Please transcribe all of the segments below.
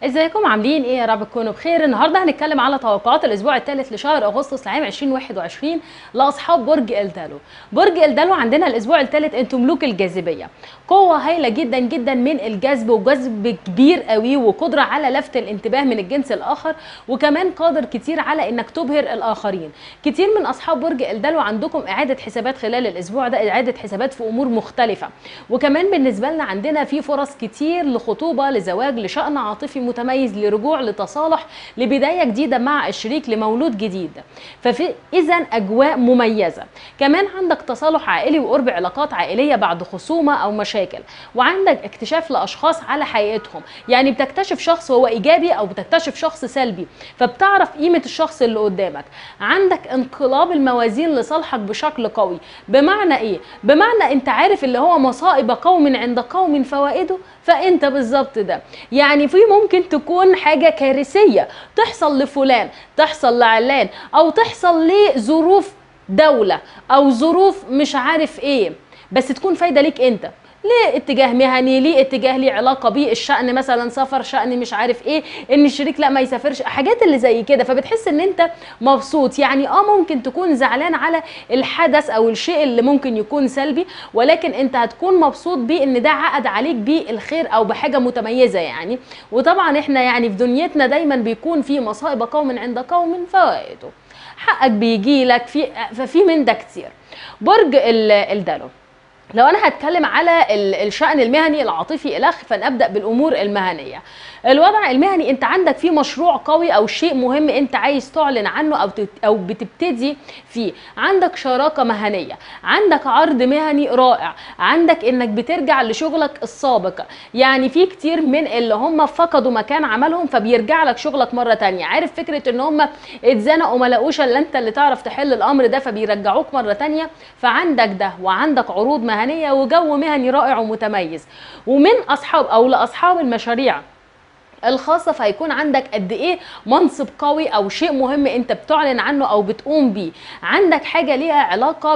ازيكم عاملين ايه يا رب تكونوا بخير النهارده هنتكلم على توقعات الاسبوع الثالث لشهر اغسطس لعام 2021 لاصحاب برج الدلو برج الدلو عندنا الاسبوع الثالث انتم ملوك الجاذبيه قوه هايله جدا جدا من الجذب وجذب كبير قوي وقدره على لفت الانتباه من الجنس الاخر وكمان قادر كتير على انك تبهر الاخرين كتير من اصحاب برج الدلو عندكم اعاده حسابات خلال الاسبوع ده اعاده حسابات في امور مختلفه وكمان بالنسبه لنا عندنا في فرص كتير لخطوبه لزواج لشان عاطفي متميز لرجوع لتصالح لبدايه جديده مع الشريك لمولود جديد ففي اذا اجواء مميزه كمان عندك تصالح عائلي وقرب علاقات عائليه بعد خصومه او مشاكل وعندك اكتشاف لاشخاص على حقيقتهم يعني بتكتشف شخص هو ايجابي او بتكتشف شخص سلبي فبتعرف قيمه الشخص اللي قدامك عندك انقلاب الموازين لصالحك بشكل قوي بمعنى ايه بمعنى انت عارف اللي هو مصائب قوم عند قوم فوائده فانت بالظبط ده يعني في ممكن تكون حاجه كارثيه تحصل لفلان تحصل لعلان او تحصل لظروف دوله او ظروف مش عارف ايه بس تكون فايده ليك انت ليه اتجاه مهني ليه اتجاه ليه علاقه بيه الشأن مثلا سفر شأن مش عارف ايه ان الشريك لا ما يسافرش حاجات اللي زي كده فبتحس ان انت مبسوط يعني اه ممكن تكون زعلان على الحدث او الشيء اللي ممكن يكون سلبي ولكن انت هتكون مبسوط بيه ان ده عقد عليك بيه الخير او بحاجه متميزه يعني وطبعا احنا يعني في دنيتنا دايما بيكون في مصائب قوم عند قوم فوائده حقك بيجي لك في ففي من ده كتير برج الدلو لو انا هتكلم على الشأن المهني العاطفي الاخ فنبدا بالامور المهنيه الوضع المهني انت عندك فيه مشروع قوي او شيء مهم انت عايز تعلن عنه او او بتبتدي فيه عندك شراكه مهنيه عندك عرض مهني رائع عندك انك بترجع لشغلك السابق يعني في كتير من اللي هم فقدوا مكان عملهم فبيرجع لك شغلك مره تانية عارف فكره ان هم اتزنقوا ما لقوش الا انت اللي تعرف تحل الامر ده فبيرجعوك مره تانية فعندك ده وعندك عروض مهنيه وجو مهني رائع ومتميز ومن اصحاب او لاصحاب المشاريع الخاصة فهيكون عندك قد ايه منصب قوي او شيء مهم انت بتعلن عنه او بتقوم بيه عندك حاجة ليها علاقة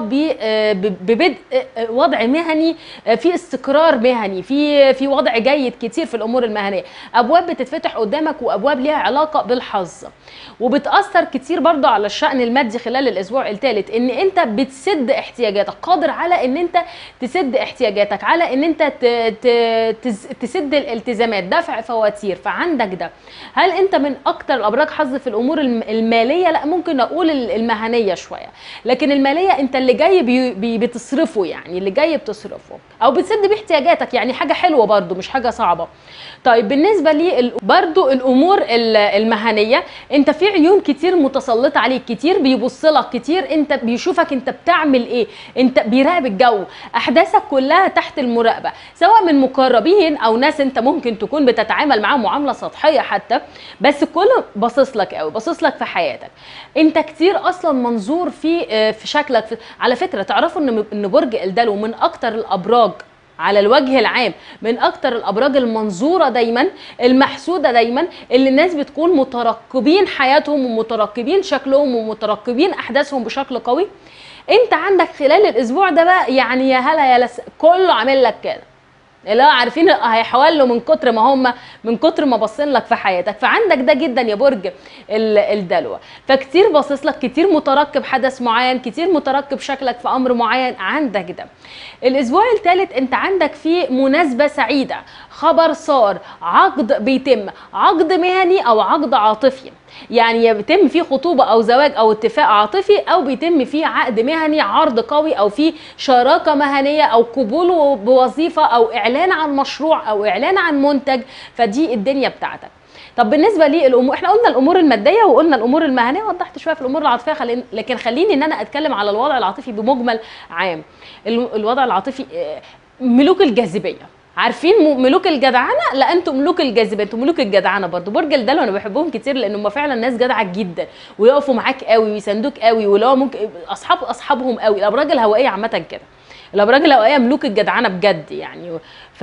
ببدء وضع مهني في استقرار مهني في في وضع جيد كتير في الامور المهنية ابواب بتتفتح قدامك وابواب ليها علاقة بالحظ وبتأثر كتير برضه على الشأن المادي خلال الاسبوع الثالث ان انت بتسد احتياجاتك قادر على ان انت تسد احتياجاتك على ان انت تسد الالتزامات دفع فواتير عندك ده هل انت من اكتر الابراج حظ في الامور الماليه لا ممكن اقول المهنيه شويه لكن الماليه انت اللي جاي بي بي بتصرفه يعني اللي جاي بتصرفه او بتسد بيه احتياجاتك يعني حاجه حلوه برده مش حاجه صعبه طيب بالنسبه لي برده الامور المهنيه انت في عيون كتير متسلطه عليك كتير بيبص لك كتير انت بيشوفك انت بتعمل ايه انت بيراقب الجو احداثك كلها تحت المراقبه سواء من مقربين او ناس انت ممكن تكون بتتعامل معاهم معامله سطحيه حتى بس كله باصص لك قوي باصص لك في حياتك انت كتير اصلا منظور في في شكلك في على فكره تعرفوا ان ان برج الدلو من اكتر الابراج على الوجه العام من اكتر الابراج المنظوره دايما المحسوده دايما اللي الناس بتكون مترقبين حياتهم ومترقبين شكلهم ومترقبين احداثهم بشكل قوي انت عندك خلال الاسبوع ده بقى يعني يا هلا يا لس كله عامل لك كده اللي هو عارفين هيحولوا من كتر ما هم من كتر ما باصين لك في حياتك فعندك ده جدا يا برج الدلو فكتير باصص لك كتير مترقب حدث معين كتير مترقب شكلك في امر معين عندك ده الاسبوع الثالث انت عندك فيه مناسبه سعيده خبر صار عقد بيتم عقد مهني او عقد عاطفي يعني بيتم فيه خطوبه او زواج او اتفاق عاطفي او بيتم فيه عقد مهني عرض قوي او فيه شراكه مهنيه او قبول بوظيفه او اعلان عن مشروع او اعلان عن منتج فدي الدنيا بتاعتك طب بالنسبه للامور احنا قلنا الامور الماديه وقلنا الامور المهنيه وضحت شويه في الامور العاطفيه خلين... لكن خليني ان انا اتكلم على الوضع العاطفي بمجمل عام الوضع العاطفي ملوك الجاذبيه عارفين ملوك الجدعنه لا انتم ملوك الجاذبيه انتم ملوك الجدعنه برضو برج الدلو انا بحبهم كتير لان هم فعلا ناس جدعه جدا ويقفوا معاك قوي ويساندوك قوي ولو ممكن اصحاب اصحابهم قوي الابراج الهوائيه عامه كده الابراج الهوائيه ملوك الجدعنه بجد يعني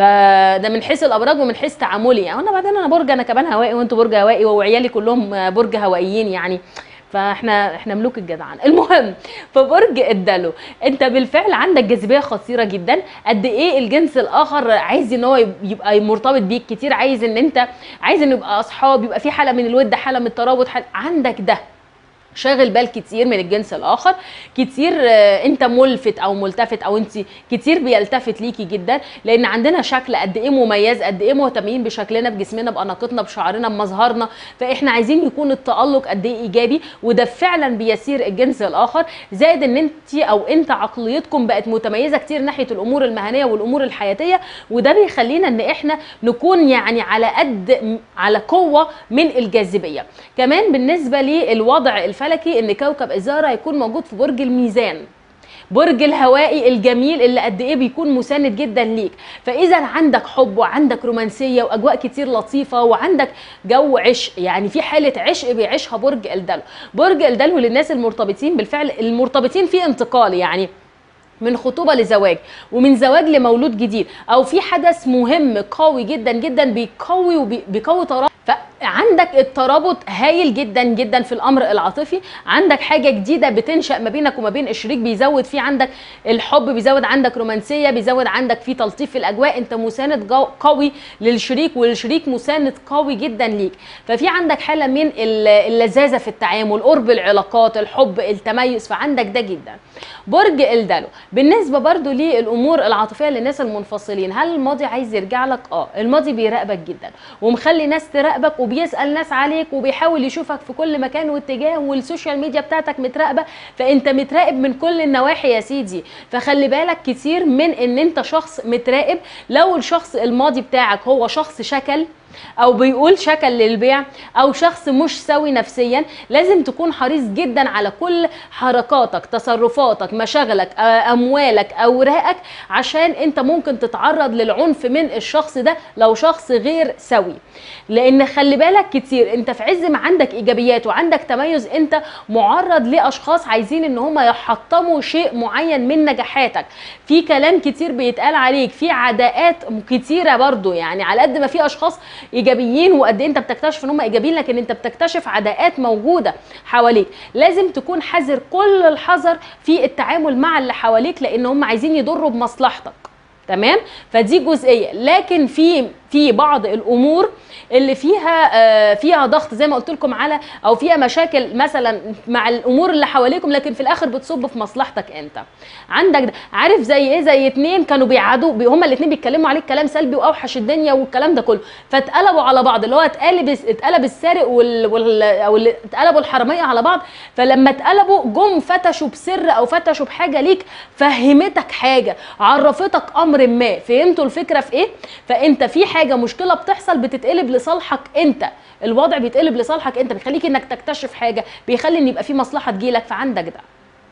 فده من حيث الابراج ومن حيث تعاملي يعني انا بعدين انا برج انا كمان هوائي وانتوا برج هوائي وعيالي كلهم برج هوائيين يعني فاحنا احنا ملوك الجدعان المهم في برج الدلو انت بالفعل عندك جاذبيه خطيره جدا قد ايه الجنس الاخر عايز ان هو يبقى مرتبط بيك كتير عايز ان انت عايز ان يبقى اصحاب يبقى في حاله من الود حاله من الترابط حالة عندك ده شاغل بال كتير من الجنس الاخر كتير آه، انت ملفت او ملتفت او انت كتير بيلتفت ليكي جدا لان عندنا شكل قد ايه مميز قد ايه مهتمين بشكلنا بجسمنا باناقتنا بشعرنا بمظهرنا فاحنا عايزين يكون التالق قد ايه ايجابي وده فعلا بيسير الجنس الاخر زائد ان انت او انت عقليتكم بقت متميزه كتير ناحيه الامور المهنيه والامور الحياتيه وده بيخلينا ان احنا نكون يعني على قد على قوه من الجاذبيه كمان بالنسبه للوضع الفلكي ان كوكب الزهره هيكون موجود في برج الميزان برج الهوائي الجميل اللي قد ايه بيكون مساند جدا ليك فاذا عندك حب وعندك رومانسيه واجواء كتير لطيفه وعندك جو عشق يعني في حاله عشق بيعيشها برج الدلو برج الدلو للناس المرتبطين بالفعل المرتبطين في انتقال يعني من خطوبة لزواج ومن زواج لمولود جديد او في حدث مهم قوي جدا جدا بيقوي وبيقوي ترابط فعندك الترابط هايل جدا جدا في الامر العاطفي عندك حاجه جديده بتنشا ما بينك وما بين الشريك بيزود فيه عندك الحب بيزود عندك رومانسيه بيزود عندك في تلطيف في الاجواء انت مساند جو- قوي للشريك والشريك مساند قوي جدا ليك ففي عندك حاله من ال- اللذاذه في التعامل قرب العلاقات الحب التميز فعندك ده جدا برج الدلو بالنسبه برضو للامور العاطفيه للناس المنفصلين هل الماضي عايز يرجع لك اه الماضي بيراقبك جدا ومخلي ناس تراقبك وبيسال ناس عليك وبيحاول يشوفك في كل مكان واتجاه والسوشيال ميديا بتاعتك متراقبه فانت متراقب من كل النواحي يا سيدي فخلي بالك كتير من ان انت شخص متراقب لو الشخص الماضي بتاعك هو شخص شكل او بيقول شكل للبيع او شخص مش سوي نفسيا لازم تكون حريص جدا على كل حركاتك تصرفاتك مشاغلك آه، اموالك اوراقك عشان انت ممكن تتعرض للعنف من الشخص ده لو شخص غير سوي لان خلي بالك كتير انت في عز ما عندك ايجابيات وعندك تميز انت معرض لاشخاص عايزين ان هم يحطموا شيء معين من نجاحاتك في كلام كتير بيتقال عليك في عداءات كتيره برضو يعني على قد ما في اشخاص ايجابيين وقد ايه انت بتكتشف ان هم ايجابيين لكن انت بتكتشف عداءات موجوده حواليك لازم تكون حذر كل الحذر في التعامل مع اللي حواليك لان هم عايزين يضروا بمصلحتك تمام فدي جزئيه لكن في في بعض الامور اللي فيها آه، فيها ضغط زي ما قلت لكم على او فيها مشاكل مثلا مع الامور اللي حواليكم لكن في الاخر بتصب في مصلحتك انت عندك ده عارف زي ايه زي اتنين كانوا بيعادوا بي- هما الاتنين بيتكلموا عليك كلام سلبي واوحش الدنيا والكلام ده كله فاتقلبوا على بعض اللي هو اتقلب اتقلب السارق وال, وال او اللي اتقلبوا الحراميه على بعض فلما اتقلبوا جم فتشوا بسر او فتشوا بحاجه ليك فهمتك حاجه عرفتك امر ما فهمتوا الفكره في ايه فانت في حاجه مشكله بتحصل بتتقلب لصالحك انت الوضع بيتقلب لصالحك انت بيخليك انك تكتشف حاجه بيخلي ان يبقى في مصلحه تجيلك فعندك ده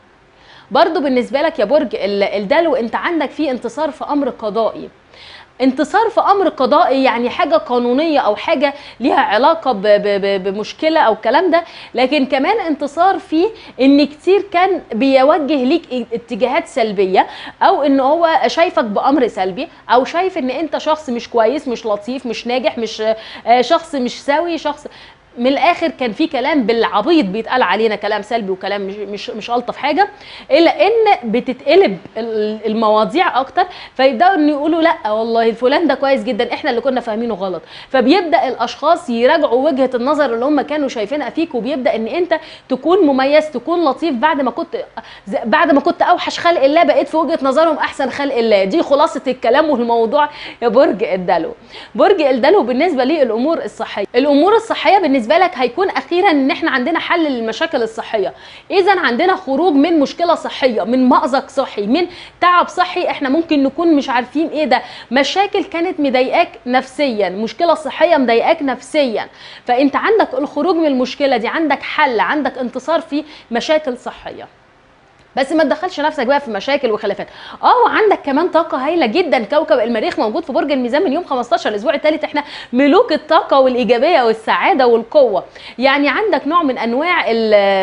برضو بالنسبه لك يا برج ال- الدلو انت عندك فيه انتصار في امر قضائي انتصار في امر قضائي يعني حاجه قانونيه او حاجه ليها علاقه ب- ب- ب- بمشكله او الكلام ده لكن كمان انتصار في ان كتير كان بيوجه ليك اتجاهات سلبيه او ان هو شايفك بامر سلبي او شايف ان انت شخص مش كويس مش لطيف مش ناجح مش آه، شخص مش سوي شخص من الاخر كان في كلام بالعبيط بيتقال علينا كلام سلبي وكلام مش مش مش الطف حاجه الا ان بتتقلب ال- المواضيع اكتر فيبداوا ان يقولوا لا والله فلان ده كويس جدا احنا اللي كنا فاهمينه غلط فبيبدا الاشخاص يراجعوا وجهه النظر اللي هم كانوا شايفينها فيك وبيبدا ان انت تكون مميز تكون لطيف بعد ما كنت ز- بعد ما كنت اوحش خلق الله بقيت في وجهه نظرهم احسن خلق الله دي خلاصه الكلام والموضوع يا برج الدلو برج الدلو بالنسبه للامور الصحيه الامور الصحيه بالنسبه لك هيكون اخيرا ان احنا عندنا حل للمشاكل الصحيه اذا عندنا خروج من مشكله صحيه من مأزق صحي من تعب صحي احنا ممكن نكون مش عارفين ايه ده مشاكل كانت مضايقاك نفسيا مشكله صحيه مضايقاك نفسيا فانت عندك الخروج من المشكله دي عندك حل عندك انتصار في مشاكل صحيه بس ما تدخلش نفسك بقى في مشاكل وخلافات اه وعندك كمان طاقه هايله جدا كوكب المريخ موجود في برج الميزان من يوم 15 الاسبوع الثالث احنا ملوك الطاقه والايجابيه والسعاده والقوه يعني عندك نوع من انواع ال-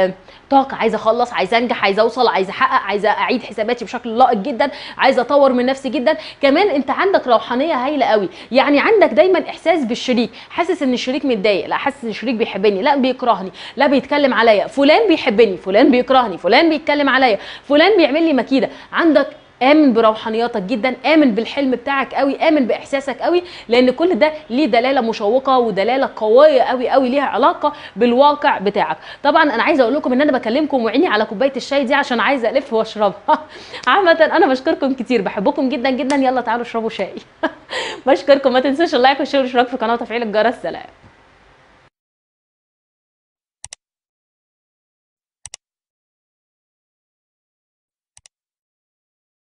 طاقه عايزه اخلص عايزه انجح عايزه اوصل عايزه احقق عايزه اعيد حساباتي بشكل لائق جدا عايزه اطور من نفسي جدا كمان انت عندك روحانيه هايله قوي يعني عندك دايما احساس بالشريك حاسس ان الشريك متضايق لا حاسس ان الشريك بيحبني لا بيكرهني لا بيتكلم عليا فلان بيحبني فلان بيكرهني فلان بيتكلم عليا فلان بيعمل لي مكيده عندك امن بروحانياتك جدا امن بالحلم بتاعك قوي امن باحساسك قوي لان كل ده ليه دلاله مشوقه ودلاله قويه قوي قوي ليها علاقه بالواقع بتاعك طبعا انا عايزه اقول لكم ان انا بكلمكم وعيني على كوبايه الشاي دي عشان عايزه الف واشربها عامه انا بشكركم كتير بحبكم جدا جدا يلا تعالوا اشربوا شاي بشكركم ما تنسوش اللايك والشير والاشتراك في القناه وتفعيل الجرس سلام